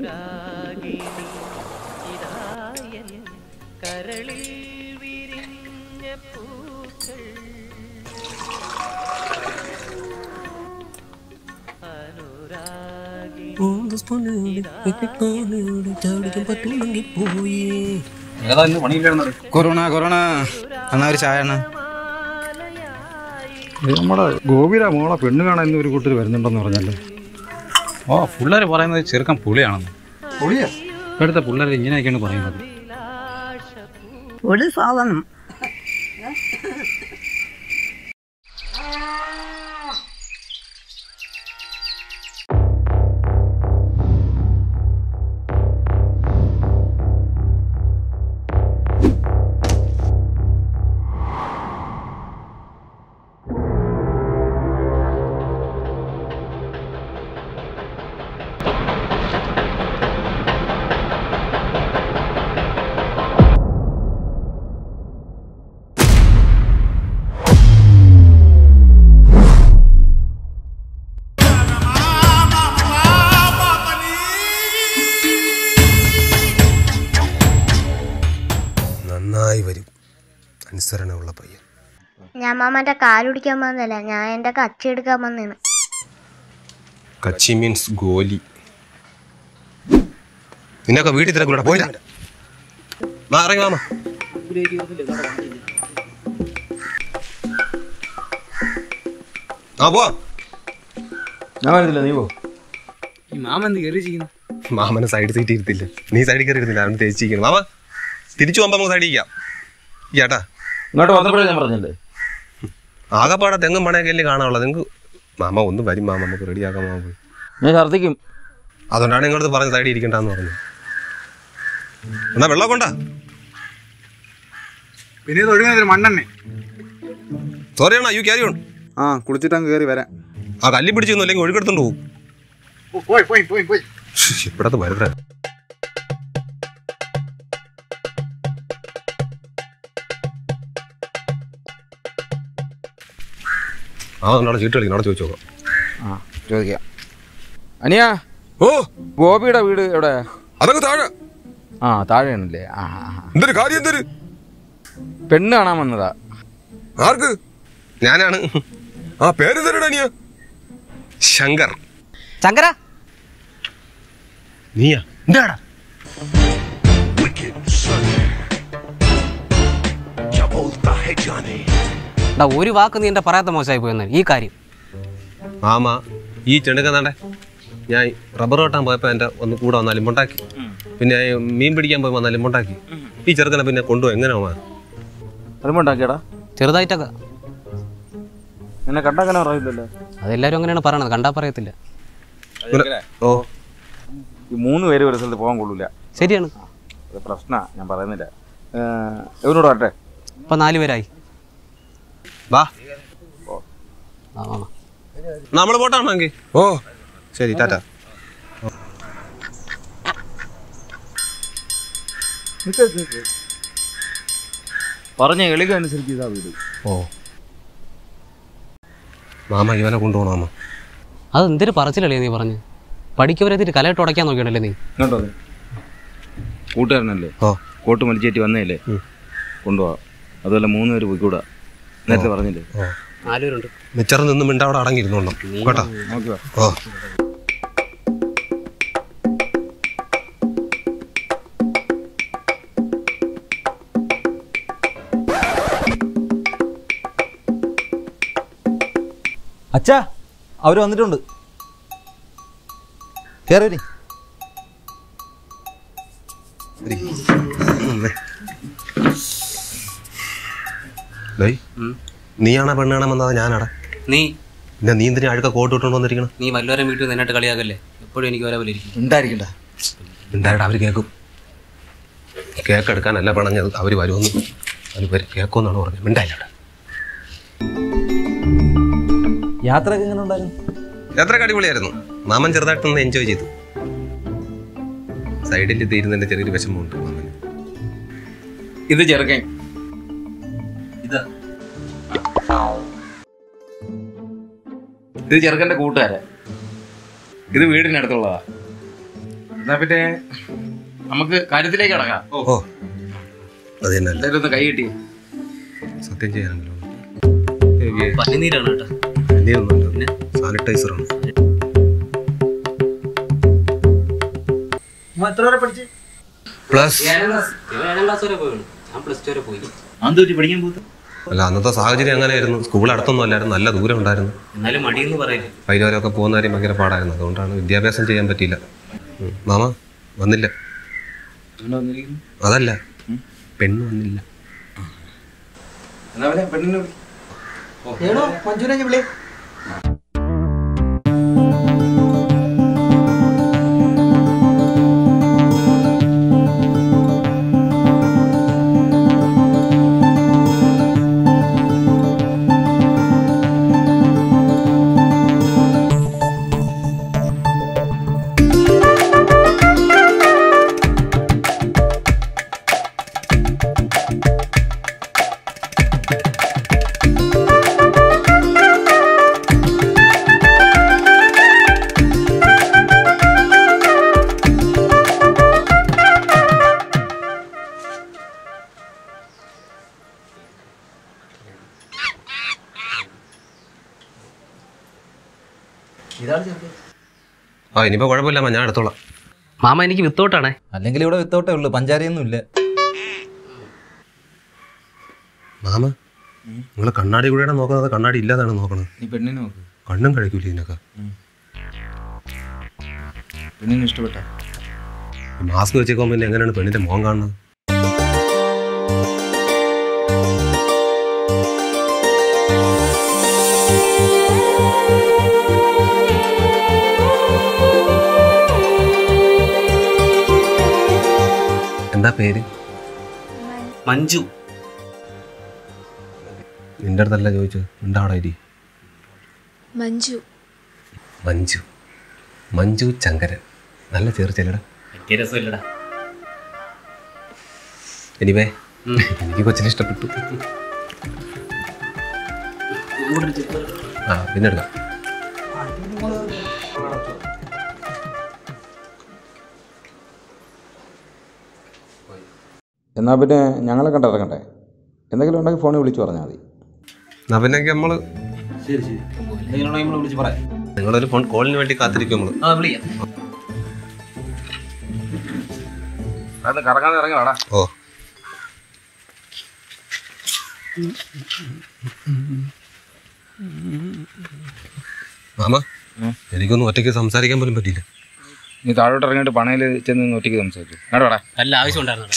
അനുരാഗിണി ഇതായൻ കരളിൽ വിരിഞ്ഞ പൂക്കൾ അനുരാഗിണി ഏതാ ഇന്ന് പണിയില്ലായിരുന്നത് കൊറോണ കൊറോണ എന്നാ ഒരു ചായ അണ്ണാ ഇത് നമ്മുടെ ഗോപിയുടെ മോളെ പെണ്ണ് കാണാൻ ഇന്ന് ഒരു കൂട്ടർ വരുന്നുണ്ടെന്ന് പറഞ്ഞല്ലോ ഓ പിള്ളേർ പറയുന്നത് ചെറുക്കൻ പുളിയാണെന്ന് പുളിയാ ഇപ്പോഴത്തെ പിള്ളേർ ഇങ്ങനെയൊക്കെയാണ് പറയുന്നത് ഒരു സാധനം നന്നായി വരും അനുസരണമുള്ള പയ്യൻ ഞാൻ മാമന്റെ കാലുടിക്കാൻ വന്നല്ല ഞാൻ എന്റെ കച്ചി എടുക്കാൻ വന്നേന്ന് കച്ചി മീൻസ് ഗോലി നിന്നൊക്കെ വീട്ടിൽ തിരക്കൂടെ പോയില്ല വാ ഇറങ്ങി മാമ ആ പോവാ ഞാൻ വരുന്നില്ല നീ പോ ഈ മാമ എന്ത് കയറി ചെയ്യുന്നു മാമനെ സൈഡ് സീറ്റ് ഇരുത്തില്ല നീ സൈഡിൽ കയറി ഇരുത്തില്ല അവന് തേച്ചിരിക്കണം മാമ തിരിച്ചു പോകുമ്പോ നമുക്ക് സൈഡിൽ ഇരിക്കാം ചേട്ടാ ഇങ്ങോട്ട് വന്നപ്പോഴേ ഞാൻ പറഞ്ഞല്ലേ ആകെപ്പാടെ തെങ്ങും പണയൊക്കെ അല്ലേ കാണാനുള്ളത് നിങ്ങൾക്ക് മാമ ഒന്നും വരും മാമ നമുക്ക് റെഡിയാക്കാം മാമ പോയി ഞാൻ ഛർദിക്കും അതുകൊണ്ടാണ് നിങ്ങളടുത്ത് പറഞ്ഞ് സൈഡിൽ ഇരിക്കണ്ടെന്ന് പറഞ്ഞത് എന്നാ വെള്ളം കൊണ്ടാ പിന്നെ ഇത് ഒഴുകുന്നതിന് മണ്ണെണ്ണേ സോറി അണ്ണാ യു ക്യാരി ഓൺ ആ കുളിച്ചിട്ടങ്ങ് കയറി വരാം ആ കല്ലി പിടിച്ചൊന്നും അല്ലെങ്കിൽ ഒഴുക്കെടുത്തോണ്ട് പോകും പോയി പോയി പോയി പോയി ഇവിടത്ത് വരുന്ന ആ എന്നോട് ചീട്ട് കളിക്കണം അവിടെ ചോദിച്ചു നോക്കാം ആ ചോദിക്കാം അനിയാ ഓ ഗോപിയുടെ വീട് എവിടെ അതൊക്കെ താഴെ ആ താഴെയാണല്ലേ ആ ആ, ആ. എന്തൊരു കാര്യം എന്തൊരു പെണ്ണ് കാണാൻ വന്നതാ ആർക്ക് ഞാനാണ് ആ പേര് തരടാ നീ ശങ്കർ ശങ്കര നീയാ എന്താടാ എടാ ഒരു വാക്ക് നീ എന്റെ പറയാത്ത മോശമായി പോയെന്ന് ഈ കാര്യം ആമാ ഈ ചെണ്ടുക്കന്നാണ്ടേ ഞാൻ റബ്ബർ വെട്ടാൻ പോയപ്പോൾ എൻ്റെ ഒന്ന് കൂടെ വന്നാൽ ലിമ്പുണ്ടാക്കി പിന്നെ ഈ മീൻ പിടിക്കാൻ പോയി വന്നാൽ ലിമ്പുണ്ടാക്കി ഈ ചെറുക്കനെ പിന്നെ കൊണ്ടുപോയി എങ്ങനെ പോവാ അതുമുണ്ടാക്കിയടാ ചെറുതായിട്ടൊക്കെ എന്നെ കണ്ടാക്കാനോ അറിയില്ലല്ലോ അതെല്ലാരും അങ്ങനെയാണ് പറയണത് കണ്ടാ പറയത്തില്ല ഓ ഈ മൂന്ന് പേര് ഒരു സ്ഥലത്ത് പോകാൻ കൊള്ളൂല ശരിയാണ് അത് പ്രശ്നമാണ് ഞാൻ പറയുന്നില്ല ഇവനോട് വരട്ടെ ഇപ്പൊ നാല് പേരായി വാ ആ, ആ. നമ്മൾ പോട്ടാണെങ്കിൽ ഓ ശരി ടാറ്റ പറഞ്ഞ എളിക അനുസരിച്ച് ഇതാ വീട് ഓ മാമ ഇവനെ കൊണ്ടുപോകണം മാമ അത് എന്തൊരു പറച്ചിലല്ലേ നീ പറഞ്ഞ് പഠിക്കവരെത്തിട്ട് കലയിട്ട് ഉടയ്ക്കാൻ നോക്കിയല്ലേ നീ ഇങ്ങോട്ടോ നീ. കൂട്ടുകാരനല്ലേ ഓ കോട്ട് മലിച്ചേറ്റി വന്നേല്ലേ കൊണ്ടുപോവാ അതുപോലെ മൂന്ന് പേര് പോയിക്കൂടാ നേരത്തെ പറഞ്ഞില്ലേ ഓ നാലുപേരുണ്ട് മിച്ചറ് നിന്ന് മിണ്ട അവിടെ അടങ്ങിയിരുന്നോണം കേട്ടോ നോക്കുക ഓ അച്ഛാ അവർ വന്നിട്ടുണ്ട് കയറി ഡേയ് നീയാണാ പെണ്ണ് കാണാൻ വന്നത് ഞാനാടാ നീ പിന്നെ നീ എന്തിനാ അഴുക്ക കോട്ട് ഇട്ടുകൊണ്ട് വന്നിരിക്കണം നീ വല്ലവരും വീട്ടിൽ നിന്നിട്ട് കളിയാക്കല്ലേ എപ്പോഴും എനിക്ക് ഒരേ പോലെ ഇരിക്കും ഉണ്ടായിരിക്കണ്ട എന്തായാലും അവർ കേൾക്കും കേക്ക് എടുക്കാനല്ല പണഞ്ഞത് അവർ വരുമെന്ന് അവർ വരും കേൾക്കുമെന്നാണ് പറഞ്ഞത് മിണ്ടായില്ല അവിടെ യാത്രയൊക്കെ എങ്ങനെ ഉണ്ടായിരുന്നു എത്ര അടിപൊളിയായിരുന്നു മാമൻ ചെറുതായിട്ടൊന്ന് എൻജോയ് ചെയ്തു സൈഡിൽ തീരുന്നതിന്റെ ചെറിയൊരു വിഷമമുണ്ട് മാമന് ഇത് ചെറുക്കൻ ഇത് ചെറുക്കന്റെ കൂട്ടുകാരൻ ഇത് വീടിനടുത്തുള്ളതാ എന്നാ പിന്നെ നമുക്ക് കാര്യത്തിലേക്ക് കിടക്കാം ഓ അത് തന്നെ എല്ലാവരും ഒന്ന് കൈ കിട്ടി സത്യം ചെയ്യാനല്ലോ പനിനീരാണ് കേട്ടോ സാനിറ്റൈസറാണ് എത്ര വരെ പഠിച്ച് പ്ലസ് ഏഴാം ക്ലാസ് വരെ പോയി ഞാൻ പ്ലസ് ടു വരെ പോയി അന്തൊരു പഠിക്കാൻ പോകുന്നത് അല്ല അന്നത്തെ സാഹചര്യം അങ്ങനെയായിരുന്നു സ്കൂൾ അടുത്തൊന്നും അല്ലായിരുന്നു നല്ല ദൂരം ഉണ്ടായിരുന്നു എന്നാലും മടിയെന്ന് പറയില്ല വൈകുന്നേരമൊക്കെ പോകുന്ന കാര്യം ഭയങ്കര പാടായിരുന്നു അതുകൊണ്ടാണ് വിദ്യാഭ്യാസം ചെയ്യാൻ പറ്റിയില്ല ഉം. മാമ വന്നില്ല അതല്ല പെണ്ണ് വന്നില്ല എന്നാ പിന്നെ പെണ്ണിനെ വിളി. ഏടോ മഞ്ജുനെ ഞാൻ വിളി ആ ഇനിയിപ്പോൾ കുഴപ്പമില്ല അമ്മ ഞാൻ എടുത്തോളാം മാമ എനിക്ക് വിത്തോട്ടാണേ അല്ലെങ്കിൽ ഇവിടെ വിത്തോട്ടേ ഉള്ളൂ പഞ്ചാരയൊന്നും ഇല്ല മാമ നിങ്ങൾ കണ്ണാടി കൂടെയാണ് നോക്കുന്നത് കണ്ണാടി ഇല്ലാതാണ് നോക്കണത് നീ പെണ്ണിനെ നോക്ക് കണ്ണും കഴിക്കൂല ഇതിനൊക്കെ പെണ്ണിനെ ഇഷ്ടപ്പെട്ട മാസ്ക് വെച്ചേക്കാൻ പിന്നെ എങ്ങനെയാണ് പെണ്ണിന്റെ മുഖം കാണുന്നത് എന്താ പേര് മഞ്ജു നിന്റെ അടുത്തല്ല ചോദിച്ചത് ഉണ്ടാവിടെ ഇരി മഞ്ജു മഞ്ജു മഞ്ജു ചങ്കരൻ നല്ല ചേർച്ചല്ലടാ വലിയ രസമില്ലടാ എനിവേ എനിക്ക് കൊച്ചിനെ ഇഷ്ടപ്പെട്ടു ആ പിന്നെ എടുക്കാം എന്നാൽ പിന്നെ ഞങ്ങളെ കണ്ടിറങ്ങട്ടെ എന്തെങ്കിലും ഉണ്ടെങ്കിൽ ഫോണിൽ വിളിച്ചു പറഞ്ഞാൽ മതി എന്നാ പിന്നെ നമ്മള് ശരി ശരി എന്തെങ്കിലും നമ്മൾ വിളിച്ച് പറയാം നിങ്ങളൊരു ഫോൺ കോളിന് വേണ്ടി കാത്തിരിക്കും നമ്മള് ആ വിളിക്കാം അത് കറങ്ങാതെ ഇറങ്ങാടാ ഓ മാമ എനിക്കൊന്നും ഒറ്റയ്ക്ക് സംസാരിക്കാൻ പോലും പറ്റിയില്ല നീ താഴോട്ട് ഇറങ്ങിയിട്ട് പണയിൽ ചെന്ന് നിന്ന് ഒറ്റയ്ക്ക് സംസാരിച്ചു കേട്ടോടാ നല്ല ആവശ്യം ഉണ്ടായിരുന്നടാ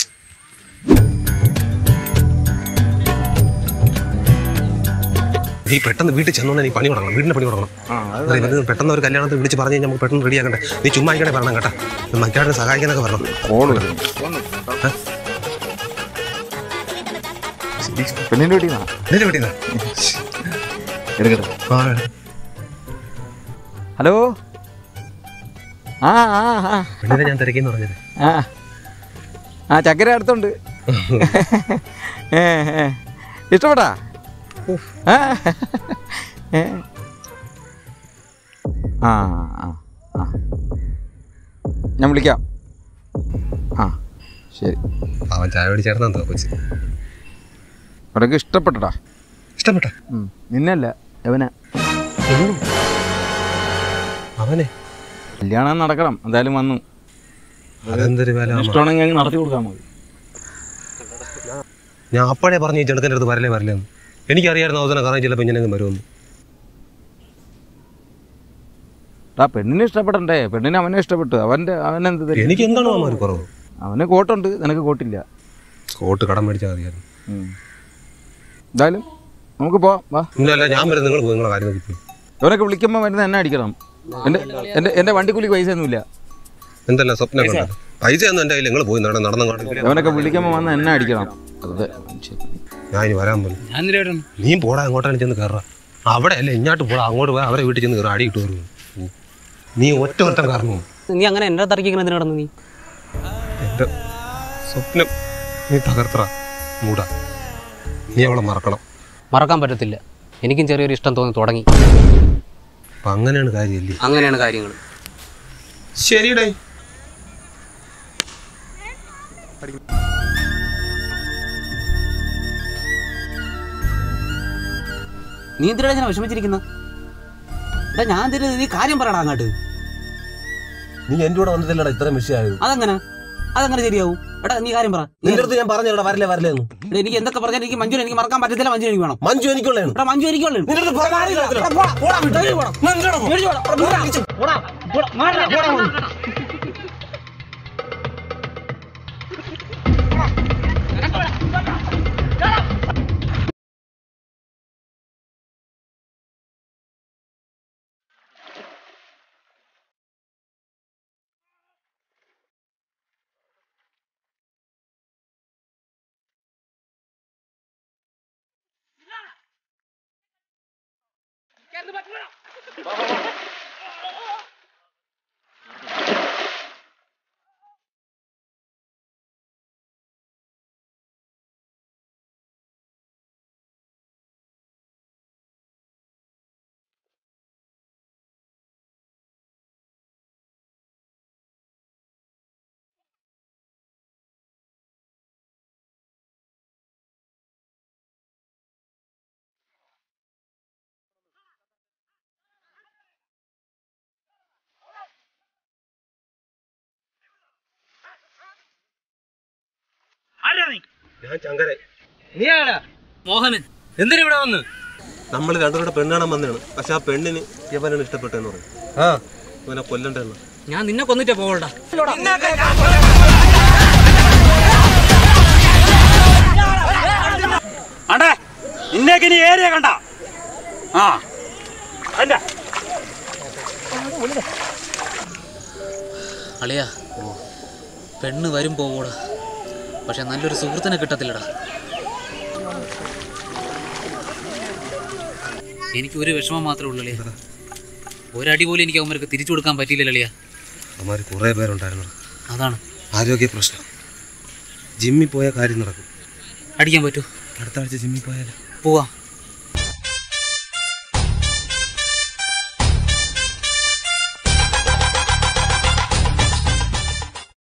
നീ പെട്ടെന്ന് വീട്ടിൽ ചെന്നോണ്ട് നീ പണി തുടങ്ങണം വീടിന്റെ പണി തുടങ്ങണം അതെ, ഇവര് പെട്ടെന്ന് ഒരു കല്യാണത്തിന് വിളിച്ച് പറഞ്ഞു കഴിഞ്ഞാൽ നമുക്ക് പെട്ടെന്ന് റെഡിയാക്കണ്ടേ നീ ചുമ്മാ ഇങ്ങനെ പറയണം കേട്ടാ മറ്റാടിനെ സഹായിക്കാനൊക്കെ പറഞ്ഞു കോള് പെണ്ണിന്റെ വീട്ടിൽ നിന്നാ നിന്റെ വീട്ടിൽ എടുക്കട്ടെ ഹലോ ആ ആ ആ പെണ്ണിനെ ഞാൻ തിരക്കിന്ന് പറഞ്ഞത് ആ ആ ചക്കര അടുത്തുണ്ട് ഏ, ഏ. ഇഷ്ടപ്പെട്ടാ ആ ഏ. ആ ആ ആ ഞാൻ വിളിക്കാം ആ ശരി അവൻ ചായ പിടിച്ചേർന്നാ എന്തോ കൊച്ച് അവിടെയൊക്കെ ഇഷ്ടപ്പെട്ടടാ ഇഷ്ടപ്പെട്ട ഉം. നിന്നല്ല അവനെ അവനെ കല്യാണം നടക്കണം എന്തായാലും വന്നു അതെന്തൊരു വില മാമ. ഇഷ്ടമാണെങ്കിൽ അങ്ങ് നടത്തി കൊടുക്കാൻ മതി ഞാൻ അപ്പോഴേ പറഞ്ഞു ഈ ചെറുക്കൻ്റെ അടുത്ത് വരലേ വരലെന്ന് എനിക്കറിയായിരുന്നു അവസാനം കാരണം ചിലപ്പോൾ ഇങ്ങനെ വരുമെന്ന് ആ പെണ്ണിനെ ഇഷ്ടപ്പെടണ്ടേ പെണ്ണിനെ അവനെ ഇഷ്ടപ്പെട്ടു അവൻ്റെ അവനെന്ത് തെറ്റ്? എനിക്ക് എന്താണ് മാമ ഒരു കുറവ് അവന് കോട്ടുണ്ട് നിനക്ക് കോട്ടില്ല കോട്ട് കടം മേടിച്ചാൽ മതിയായിരുന്നു ഉം. എന്തായാലും നമുക്ക് പോവാം വാ ഇല്ല അല്ല ഞാൻ വരും നിങ്ങൾ പോകും നിങ്ങളെ കാര്യം നോക്കി പോയി അവനൊക്കെ വിളിക്കുമ്പോൾ വരുന്ന എന്നെ അടിക്കണം എൻ്റെ എൻ്റെ എൻ്റെ വണ്ടിക്കൂലിക്ക് പൈസ ഒന്നുമില്ല എന്തെല്ലാം സ്വപ്നം കണ്ടത് പൈസ ഒന്നും എൻ്റെ കയ്യിൽ നിങ്ങൾ പോയി നടന്ന് നടന്നു കാണില്ല അവനൊക്കെ വിളിക്കുമ്പോൾ വന്ന് എന്നെ അടിക്കണം അതെ ശരി. ഞാൻ ഇനി വരാൻ പോലും ഞാൻ എന്തിനാ ഇവിടെ വന്നു? നീ പോടാ അങ്ങോട്ടാണ് ചെന്ന് കയറുക അവിടെ അല്ല ഇങ്ങോട്ട് പോടാ അങ്ങോട്ട് പോയാൽ അവരെ വീട്ടിൽ ചെന്ന് കയറി അടി ഇട്ട് കയറും നീ ഒറ്റ ഒറ്റ കാരണം നീ അങ്ങനെ എൻ്റെ തറക്കിങ്ങനെ എന്തിനാ കിടന്നു നീ എൻ്റെ സ്വപ്നം നീ തകർത്തറ മൂടാ നീ അവളെ മറക്കണം മറക്കാൻ പറ്റത്തില്ല എനിക്കും ചെറിയൊരു ഇഷ്ടം തോന്നി തുടങ്ങി അപ്പം അങ്ങനെയാണ് കാര്യമല്ലേ അങ്ങനെയാണ് കാര്യങ്ങൾ ശരിടേ നീ എന്തിനാ ഞാൻ വിഷമിച്ചിരിക്കുന്ന എടാ ഞാൻ എന്തിനാ നീ കാര്യം പറയടാ അങ്ങോട്ട് നീ എന്റെ കൂടെ വന്നിട്ടില്ലടാ ഇത്രയും വിഷയമായത് അതങ്ങനെ അതങ്ങനെ ശരിയാവും എടാ നീ കാര്യം പറ നീ- നിന്റെ അടുത്ത് ഞാൻ പറഞ്ഞടാ വരല്ലേ വരല്ലേ എന്ന് എടാ, എനിക്ക് എന്തൊക്കെ പറഞ്ഞാൽ എനിക്ക് മഞ്ജു എനിക്ക് മറക്കാൻ പറ്റത്തില്ല മഞ്ജു എനിക്ക് വേണം മഞ്ജു എനിക്കുള്ളതാണ് എടാ മഞ്ജു എനിക്ക് വേണം. നിന്റെ അടുത്ത് പറയാനില്ല. എടാ, പോടാ, പോടാ, വിട്ടോ, പോടാ. മേടിച്ച് പോടാ. എടാ, പോടാ. പോടാ, പോടാ, മാറടാ, പോടാ അങ്ങോട്ട്. ഞാൻ ചങ്കര നീ ആരാ? മോഹന് എന്തിനാ ഇവിടെ വന്ന് നമ്മൾ രണ്ടുപേരുടെ പെണ്ണ് കാണാൻ വന്നതാണ് പക്ഷെ ആ പെണ്ണിന് ഇവനാണ് ഇഷ്ടപ്പെട്ടെന്ന് പറയും ആ ഇവനെ കൊല്ലണ്ടെന്ന് ഞാൻ നിന്നെ കൊന്നിട്ടേ പോകണ്ട അണ്ടേ നിന്നേക്ക് ഇനി ഏരിയ കണ്ട ആ അല്ല അളിയാ പെണ്ണ് വരും പോകൂടാ പക്ഷെ നല്ലൊരു സുഹൃത്തിനെ കിട്ടത്തില്ലടാ എനിക്ക് ഒരു വിഷമം മാത്രമേ ഉള്ളൂ അളിയ ഒരടി പോലും എനിക്ക് അവന്മാർക്ക് തിരിച്ചു കൊടുക്കാൻ പറ്റിയില്ല അളിയ അവന്മാർ കുറേ പേരുണ്ടായിരുന്നു അതാണ് ആരോഗ്യ പ്രശ്നം ജിമ്മിൽ പോയ കാര്യം നടക്കും അടിക്കാൻ പറ്റൂ അടുത്ത ആഴ്ച ജിമ്മിൽ പോയാലോ പോവാം